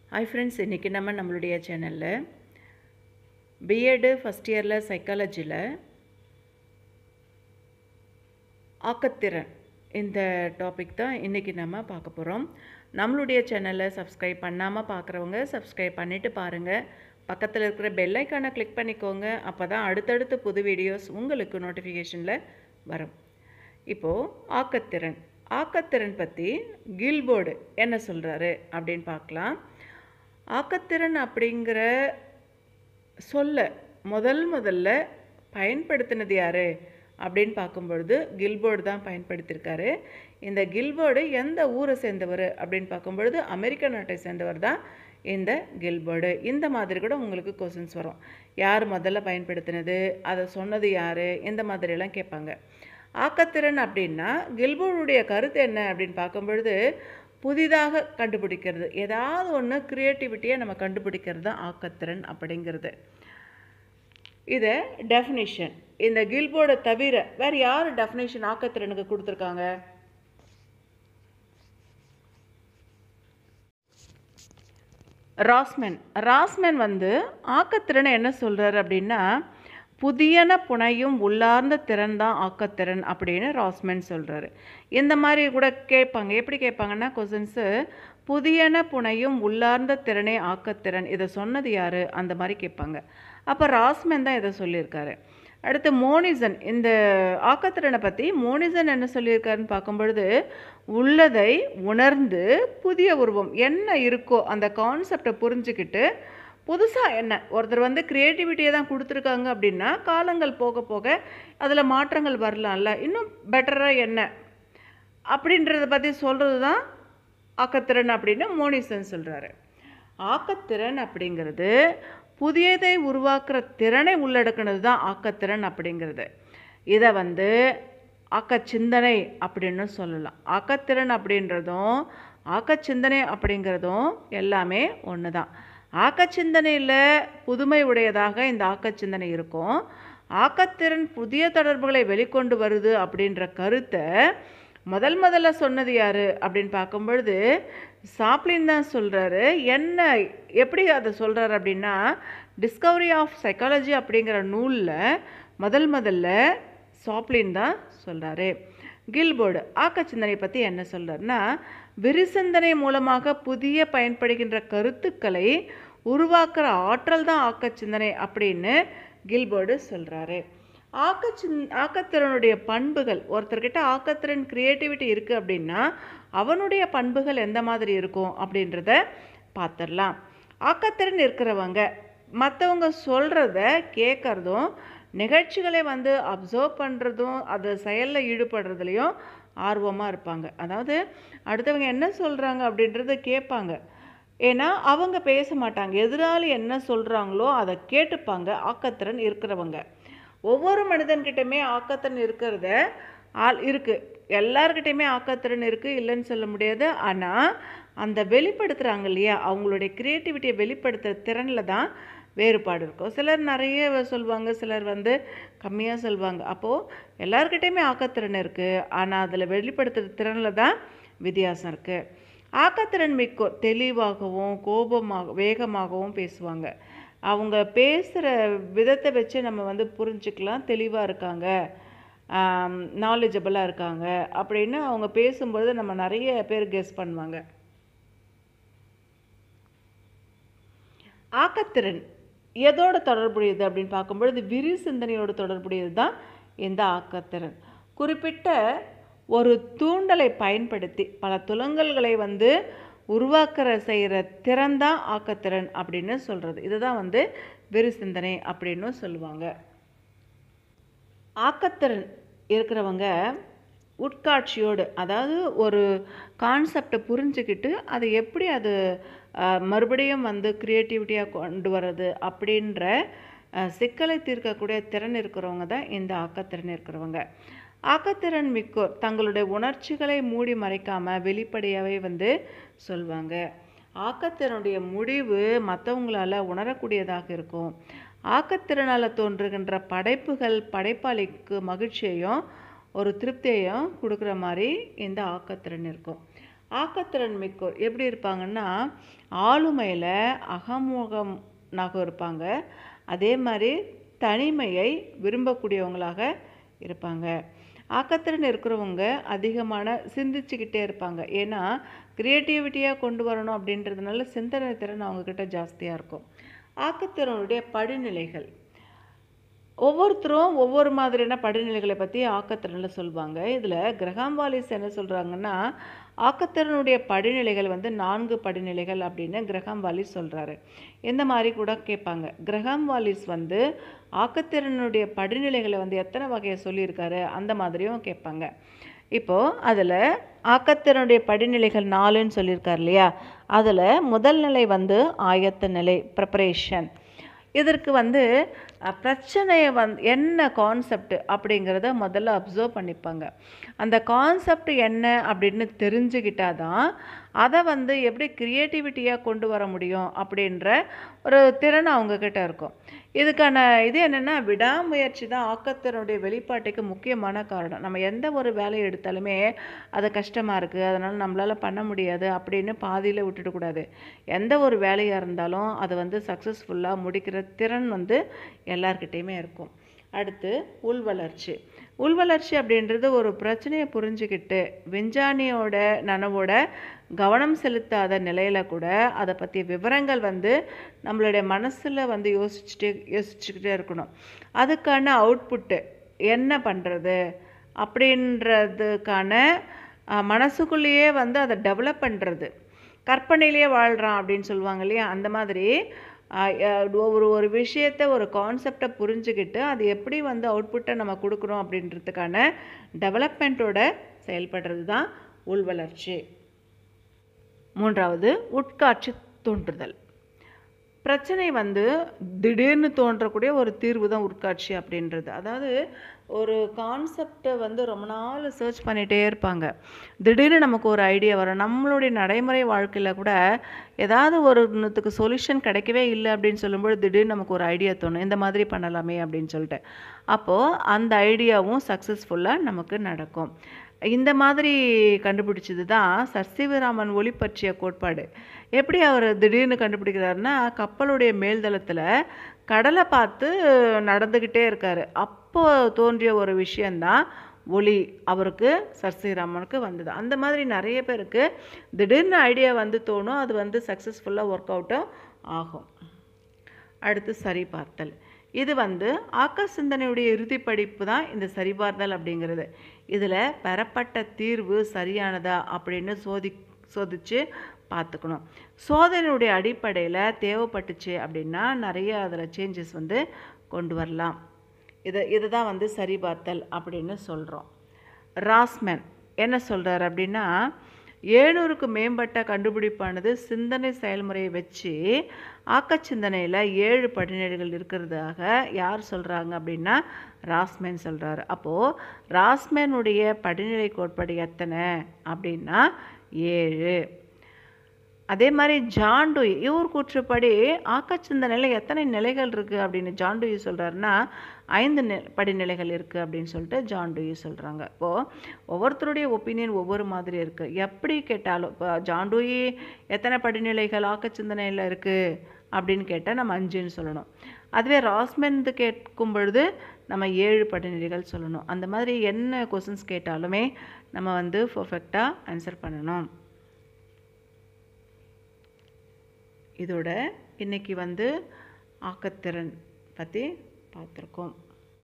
hi friends இன்றைக்கி நம்ம நம்மளுடைய சேனலில் பிஎட்டு ஃபஸ்ட் இயரில் சைக்காலஜியில் ஆக்கத்திறன் இந்த டாபிக் தான் இன்றைக்கி நம்ம பார்க்க போகிறோம் நம்மளுடைய சேனலை சப்ஸ்கிரைப் பண்ணாமல் பார்க்குறவங்க சப்ஸ்கிரைப் பண்ணிவிட்டு பாருங்கள் பக்கத்தில் இருக்கிற பெல் ஐக்கானை கிளிக் பண்ணிக்கோங்க அப்போ தான் அடுத்தடுத்து புது வீடியோஸ் உங்களுக்கு நோட்டிஃபிகேஷனில் வரும் இப்போது ஆக்கத்திறன் ஆக்கத்திறன் பற்றி கில்போர்டு என்ன சொல்கிறாரு அப்படின்னு பார்க்கலாம் ஆக்கத்திறன் அப்படிங்கிற சொல்ல முதல் முதல்ல பயன்படுத்தினது யார் அப்படின்னு பார்க்கும்பொழுது கில்போர்டு தான் பயன்படுத்தியிருக்காரு இந்த கில்போர்டு எந்த ஊரை சேர்ந்தவர் அப்படின்னு பார்க்கும்பொழுது அமெரிக்க நாட்டை சேர்ந்தவர் தான் இந்த கில்போர்டு இந்த மாதிரி கூட உங்களுக்கு கொஸ்டின்ஸ் வரும் யார் முதல்ல பயன்படுத்தினது அதை சொன்னது யார் இந்த மாதிரியெல்லாம் கேட்பாங்க ஆக்கத்திறன் அப்படின்னா கில்போர்டுடைய கருத்து என்ன அப்படின்னு பார்க்கும்பொழுது புதிதாக கண்டுபிடிக்கிறது ஏதாவது ஒன்று க்ரியேட்டிவிட்டியை நம்ம கண்டுபிடிக்கிறது தான் ஆக்கத்திறன் அப்படிங்கிறது இதை டெஃபினிஷன் இந்த கில்போர்டை தவிர வேறு யார் டெஃபினேஷன் ஆக்கத்திறனுக்கு கொடுத்துருக்காங்க ராஸ்மென் ராஸ்மென் வந்து ஆக்கத்திறனை என்ன சொல்கிறார் அப்படின்னா புதியன புனையும் உள்ளார்ந்த திறன் தான் ஆக்கத்திறன் அப்படின்னு ராஸ்மென் சொல்கிறாரு இந்த மாதிரி கூட கேட்பாங்க எப்படி கேட்பாங்கன்னா கொஸ்டின்ஸு புதியன புனையும் உள்ளார்ந்த திறனே ஆக்கத்திறன் இதை சொன்னது யார் அந்த மாதிரி கேட்பாங்க அப்போ ராஸ்மென் தான் இதை சொல்லியிருக்காரு அடுத்து மோனிசன் இந்த ஆக்கத்திறனை பற்றி மோனிசன் என்ன சொல்லியிருக்காருன்னு பார்க்கும்பொழுது உள்ளதை உணர்ந்து புதிய உருவம் என்ன இருக்கோ அந்த கான்செப்டை புரிஞ்சுக்கிட்டு புதுசாக என்ன ஒருத்தர் வந்து க்ரியேட்டிவிட்டியை தான் கொடுத்துருக்காங்க அப்படின்னா காலங்கள் போக போக அதில் மாற்றங்கள் வரலாம்ல இன்னும் பெட்டராக என்ன அப்படின்றத பற்றி சொல்கிறது தான் ஆக்கத்திறன் அப்படின்னு மோனிசன் சொல்கிறாரு ஆக்கத்திறன் அப்படிங்கிறது புதியதை உருவாக்குற திறனை உள்ளடக்கினது தான் ஆக்கத்திறன் அப்படிங்கிறது இதை வந்து ஆக்கச்சிந்தனை அப்படின்னு சொல்லலாம் ஆக்கத்திறன் அப்படின்றதும் ஆக்கச்சிந்தனை அப்படிங்கிறதும் எல்லாமே ஒன்று தான் ஆக்கச்சிந்தனையில் புதுமை உடையதாக இந்த ஆக்கச்சிந்தனை இருக்கும் ஆக்கத்திறன் புதிய தொடர்புகளை வெளிக்கொண்டு வருது அப்படின்ற கருத்தை முதல் முதல்ல சொன்னது யார் அப்படின்னு பார்க்கும்பொழுது சாப்ளின் தான் சொல்கிறாரு என்ன எப்படி அதை சொல்கிறாரு அப்படின்னா டிஸ்கவரி ஆஃப் சைக்காலஜி அப்படிங்கிற நூலில் முதல் முதல்ல சாப்ளின் தான் சொல்கிறாரு கில்போர்டு ஆக்கச்சிந்தனை பற்றி என்ன சொல்கிறாருன்னா விரிசிந்தனை மூலமாக புதிய பயன்படுகின்ற கருத்துக்களை உருவாக்குற ஆற்றல் தான் ஆக்கச்சிந்தனை அப்படின்னு கில்போர்டு சொல்கிறாரு ஆக்கச்சின் ஆக்கத்திறனுடைய பண்புகள் ஒருத்தர்கிட்ட ஆக்கத்திறன் க்ரியேட்டிவிட்டி இருக்குது அப்படின்னா அவனுடைய பண்புகள் எந்த மாதிரி இருக்கும் அப்படின்றத பார்த்துடலாம் ஆக்கத்திறன் இருக்கிறவங்க மற்றவங்க சொல்கிறத கேட்குறதும் நிகழ்ச்சிகளை வந்து அப்சர்வ் பண்ணுறதும் அது செயலில் ஈடுபடுறதுலையும் ஆர்வமாக இருப்பாங்க அதாவது அடுத்தவங்க என்ன சொல்கிறாங்க அப்படின்றத கேட்பாங்க ஏன்னா அவங்க பேச மாட்டாங்க எதிராளி என்ன சொல்கிறாங்களோ அதை கேட்டுப்பாங்க ஆக்கத்திறன் இருக்கிறவங்க ஒவ்வொரு மனிதன்கிட்டமே ஆக்கத்திறன் இருக்கிறத ஆள் இருக்குது எல்லார்கிட்டையுமே ஆக்கத்திறன் இருக்குது இல்லைன்னு சொல்ல முடியாது ஆனால் அந்த வெளிப்படுத்துகிறாங்க இல்லையா அவங்களுடைய க்ரியேட்டிவிட்டியை வெளிப்படுத்துகிற திறனில் தான் வேறுபாடு இருக்கும் சிலர் நிறைய சொல்லுவாங்க சிலர் வந்து கம்மியாக சொல்லுவாங்க அப்போது எல்லாருக்கிட்டையுமே ஆக்கத்திறன் இருக்குது ஆனால் அதில் வெளிப்படுத்துகிற திறனில் தான் வித்தியாசம் இருக்குது ஆக்கத்திறன் மிக்க தெளிவாகவும் கோபமாக வேகமாகவும் பேசுவாங்க அவங்க பேசுகிற விதத்தை வச்சு நம்ம வந்து புரிஞ்சுக்கலாம் தெளிவாக இருக்காங்க நாலேஜபிளாக இருக்காங்க அப்படின்னு அவங்க பேசும்பொழுது நம்ம நிறைய பேர் கெஸ் பண்ணுவாங்க ஆக்கத்திறன் எதோட தொடர்புடையது அப்படின்னு பார்க்கும்பொழுது விரி சிந்தனையோடு தொடர்புடையது தான் இந்த ஆக்கத்திறன் குறிப்பிட்ட ஒரு தூண்டலை பயன்படுத்தி பல துலங்கல்களை வந்து உருவாக்குற செய்கிற திறன் தான் ஆக்கத்திறன் அப்படின்னு சொல்கிறது இதுதான் வந்து வெறு சிந்தனை அப்படின்னு சொல்லுவாங்க ஆக்கத்திறன் இருக்கிறவங்க உட்காட்சியோடு அதாவது ஒரு கான்செப்டை புரிஞ்சுக்கிட்டு அது எப்படி அது மறுபடியும் வந்து க்ரியேட்டிவிட்டியாக கொண்டு வர்றது அப்படின்ற சிக்கலை தீர்க்கக்கூடிய திறன் இருக்கிறவங்க தான் இந்த ஆக்கத்திறன் இருக்கிறவங்க ஆக்கத்திறன் மிக்கோர் தங்களுடைய உணர்ச்சிகளை மூடி மறைக்காமல் வெளிப்படையாகவே வந்து சொல்லுவாங்க ஆக்கத்திறனுடைய முடிவு மற்றவங்களால் உணரக்கூடியதாக இருக்கும் ஆக்கத்திறனால் தோன்றுகின்ற படைப்புகள் படைப்பாளிக்கு மகிழ்ச்சியையும் ஒரு திருப்தியையும் கொடுக்குற மாதிரி இந்த ஆக்கத்திறன் இருக்கும் ஆக்கத்திறன் மிக்கோர் எப்படி இருப்பாங்கன்னா ஆளுமையில் அகமுகம் நகம் இருப்பாங்க அதே மாதிரி தனிமையை விரும்பக்கூடியவங்களாக இருப்பாங்க ஆக்கத்திறன் இருக்கிறவங்க அதிகமான சிந்திச்சுக்கிட்டே இருப்பாங்க ஏன்னா க்ரியேட்டிவிட்டியாக கொண்டு வரணும் அப்படின்றதுனால சிந்தனை திறன் அவங்கக்கிட்ட ஜாஸ்தியாக இருக்கும் ஆக்கத்திறனுடைய படிநிலைகள் ஒவ்வொருத்தரும் ஒவ்வொரு மாதிரியான படிநிலைகளை பற்றி ஆக்கத்திறனில் சொல்லுவாங்க இதில் கிரகாம் வாலிஸ் என்ன சொல்கிறாங்கன்னா ஆக்கத்திறனுடைய படிநிலைகள் வந்து நான்கு படிநிலைகள் அப்படின்னு கிரகாம் வாலிஸ் சொல்கிறாரு இந்த மாதிரி கூட கேட்பாங்க கிரகாம் வாலிஸ் வந்து ஆக்கத்திறனுடைய படிநிலைகளை வந்து எத்தனை வகையை சொல்லியிருக்காரு அந்த மாதிரியும் கேட்பாங்க இப்போது அதில் ஆக்கத்திறனுடைய படிநிலைகள் நாலுன்னு சொல்லியிருக்கார் இல்லையா அதில் முதல் நிலை வந்து ஆயத்த நிலை ப்ரிப்பரேஷன் இதற்கு வந்து அஹ், பிரச்சனையை வந் என்ன கான்செப்ட் அப்படிங்கிறத முதல்ல அப்சர்வ் பண்ணிப்பாங்க அந்த கான்செப்ட் என்ன அப்படின்னு தெரிஞ்சுக்கிட்டா தான் அதை வந்து எப்படி க்ரியேட்டிவிட்டியாக கொண்டு வர முடியும் அப்படின்ற ஒரு திறன் அவங்கக்கிட்ட இருக்கும் இதுக்கான இது என்னென்னா விடாமுயற்சி தான் ஆக்கத்தினுடைய வெளிப்பாட்டுக்கு முக்கியமான காரணம் நம்ம எந்த ஒரு வேலையை எடுத்தாலுமே அது கஷ்டமாக இருக்குது அதனால் நம்மளால் பண்ண முடியாது அப்படின்னு பாதியில் விட்டுடக்கூடாது எந்த ஒரு வேலையாக இருந்தாலும் அதை வந்து சக்ஸஸ்ஃபுல்லாக முடிக்கிற திறன் வந்து எல்லார்கிட்டேயுமே இருக்கும் அடுத்து உள்வளர்ச்சி உள்வளர்ச்சி அப்படின்றது ஒரு பிரச்சனையை புரிஞ்சுக்கிட்டு விஞ்ஞானியோட நனவோட கவனம் செலுத்தாத நிலையில் கூட அதை பற்றிய விவரங்கள் வந்து நம்மளுடைய மனசில் வந்து யோசிச்சுட்டே யோசிச்சுக்கிட்டே இருக்கணும் அதுக்கான அவுட்புட்டு என்ன பண்ணுறது அப்படின்றதுக்கான அஹ், மனசுக்குள்ளேயே வந்து அதை டெவலப் பண்ணுறது கற்பனையிலேயே வாழ்கிறான் அப்படின்னு சொல்லுவாங்க இல்லையா அந்த மாதிரி அஹ், அஹ், ஒரு ஒரு விஷயத்தை ஒரு கான்செப்டை புரிஞ்சுக்கிட்டு அது எப்படி வந்து அவுட்புட்டை நம்ம கொடுக்குறோம் அப்படின்றதுக்கான டெவலப்மெண்ட்டோட செயல்படுறது தான் உள்வளர்ச்சி மூன்றாவது உட்காட்சி தோன்றுதல் பிரச்சனை வந்து திடீர்னு தோன்றக்கூடிய ஒரு தீர்வு தான் உட்காட்சி அப்படின்றது அதாவது ஒரு கான்செப்டை வந்து ரொம்ப நாள் சர்ச் பண்ணிகிட்டே இருப்பாங்க திடீர்னு நமக்கு ஒரு ஐடியா வரும் நம்மளுடைய நடைமுறை வாழ்க்கையில் கூட ஏதாவது ஒரு ஒன்றுத்துக்கு சொல்யூஷன் கிடைக்கவே இல்லை அப்படின்னு சொல்லும்போது திடீர்னு நமக்கு ஒரு ஐடியா தோணும் இந்த மாதிரி பண்ணலாமே அப்படின்னு சொல்லிட்டு அப்போது அந்த ஐடியாவும் சக்ஸஸ்ஃபுல்லாக நமக்கு நடக்கும் இந்த மாதிரி கண்டுபிடிச்சது தான் சர்சிவராமன் ஒளி பற்றிய கோட்பாடு எப்படி அவர் திடீர்னு கண்டுபிடிக்கிறாருன்னா கப்பலுடைய மேல்தளத்தில் கடலை பார்த்து நடந்துக்கிட்டே இருக்கார் அப்போ தோன்றிய ஒரு விஷயந்தான் ஒளி அவருக்கு சர்சிராமனுக்கு வந்தது அந்த மாதிரி நிறைய பேருக்கு திடீர்னு ஐடியா வந்து தோணும் அது வந்து சக்ஸஸ்ஃபுல்லாக ஒர்க் அவுட்டும் ஆகும் அடுத்து சரிபார்த்தல் இது வந்து ஆக்க சிந்தனையுடைய இறுதி படிப்பு தான் இந்த சரிபார்த்தல் அப்படிங்கிறது இதில் பெறப்பட்ட தீர்வு சரியானதா அப்படின்னு சோதி சோதித்து பார்த்துக்கணும் சோதனையுடைய அடிப்படையில் தேவைப்பட்டுச்சு அப்படின்னா நிறைய அதில் சேஞ்சஸ் வந்து கொண்டு வரலாம் இதை இதுதான் வந்து சரிபார்த்தல் அப்படின்னு சொல்கிறோம் ராஸ்மேன் என்ன சொல்கிறார் அப்படின்னா ஏழூருக்கு மேம்பட்ட கண்டுபிடிப்பானது சிந்தனை செயல்முறையை வச்சு ஆக்கச் சிந்தனையில் ஏழு படிநிலைகள் இருக்கிறதாக யார் சொல்கிறாங்க அப்படின்னா ராஸ்மேன் சொல்கிறாரு அப்போது ராஸ்மேனுடைய படிநிலை கோட்பாடு எத்தனை அப்படின்னா ஏழு அதே மாதிரி ஜான்டுய் இவர் கூற்றுப்படி ஆக்கச்சிந்தனையில் எத்தனை நிலைகள் இருக்குது அப்படின்னு ஜான்டுயி சொல்கிறாருன்னா ஐந்து நி படிநிலைகள் இருக்குது அப்படின்னு சொல்லிட்டு ஜான்டுயி சொல்கிறாங்க இப்போது ஒவ்வொருத்தருடைய ஒப்பீனியன் ஒவ்வொரு மாதிரி இருக்குது எப்படி கேட்டாலும் இப்போ ஜான்டுயி எத்தனை படிநிலைகள் ஆக்கச்சிந்தனையில் இருக்குது அப்படின்னு கேட்டால் நம்ம அஞ்சுன்னு சொல்லணும் அதுவே ராஸ்மென்து கேட்கும் பொழுது நம்ம ஏழு படிநிலைகள் சொல்லணும் அந்த மாதிரி என்ன கொஷின்ஸ் கேட்டாலுமே நம்ம வந்து பர்ஃபெக்டாக ஆன்சர் பண்ணணும் இதோட இன்னைக்கு வந்து ஆக்கத்திறன் பற்றி பார்த்துருக்கோம்